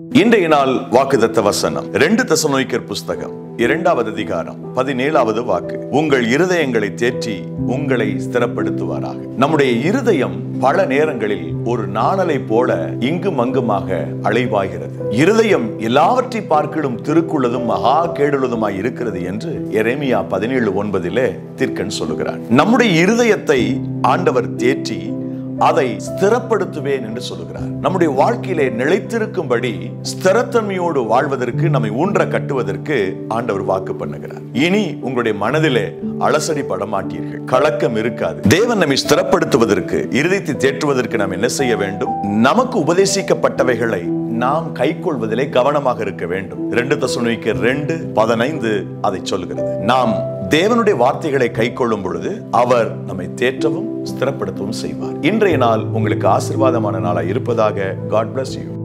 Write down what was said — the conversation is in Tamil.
இன்றைய நாள் வாக்குதத்த வசனம் ரெண்டு தசனோய்க்கர் புஸ்தகம் இரண்டாவது அதிகாரம் பதினேழாவது வாக்கு உங்கள் இருதயங்களை தேற்றி உங்களை ஸ்திரப்படுத்துவாராக நம்முடைய இருதயம் பல நேரங்களில் ஒரு நாணலை போல இங்கும் அங்குமாக அலைவாகிறது இருதயம் எல்லாவற்றை பார்க்கிடும் திருக்குள்ளதும் மகா கேடுள்ளதுமாய் இருக்கிறது என்று எரேமியா பதினேழு ஒன்பதிலே தீர்க்கன் சொல்லுகிறார் நம்முடைய இருதயத்தை ஆண்டவர் தேற்றி அதை ஸ்திரப்படுத்துவேன் என்று சொல்லுகிறார் நம்முடைய வாழ்க்கையிலே நிலைத்திருக்கும்படி ஸ்திரத்தன்மையோடு வாழ்வதற்கு நம்மை ஊன்ற கட்டுவதற்கு ஆண்டவர் வாக்கு பண்ணுகிறார் இனி உங்களுடைய மனதிலே அலசடி படமாட்டீர்கள் கலக்கம் இருக்காது தேவன் நம்மை ஸ்திரப்படுத்துவதற்கு இருதயத்தை தேற்றுவதற்கு நாம் என்ன செய்ய வேண்டும் நமக்கு உபதேசிக்கப்பட்டவைகளை நாம் கைக்கொள்வதிலே கவனமாக இருக்க வேண்டும் ரெண்டு தசுனிக்கு ரெண்டு பதினைந்து அதை சொல்லுகிறது நாம் தேவனுடைய வார்த்தைகளை கைக்கொள்ளும் பொழுது அவர் நம்மை தேற்றவும் ஸ்திரப்படுத்தவும் செய்வார் இன்றைய நாள் உங்களுக்கு ஆசிர்வாதமான நாளாக இருப்பதாக காட் bless யூ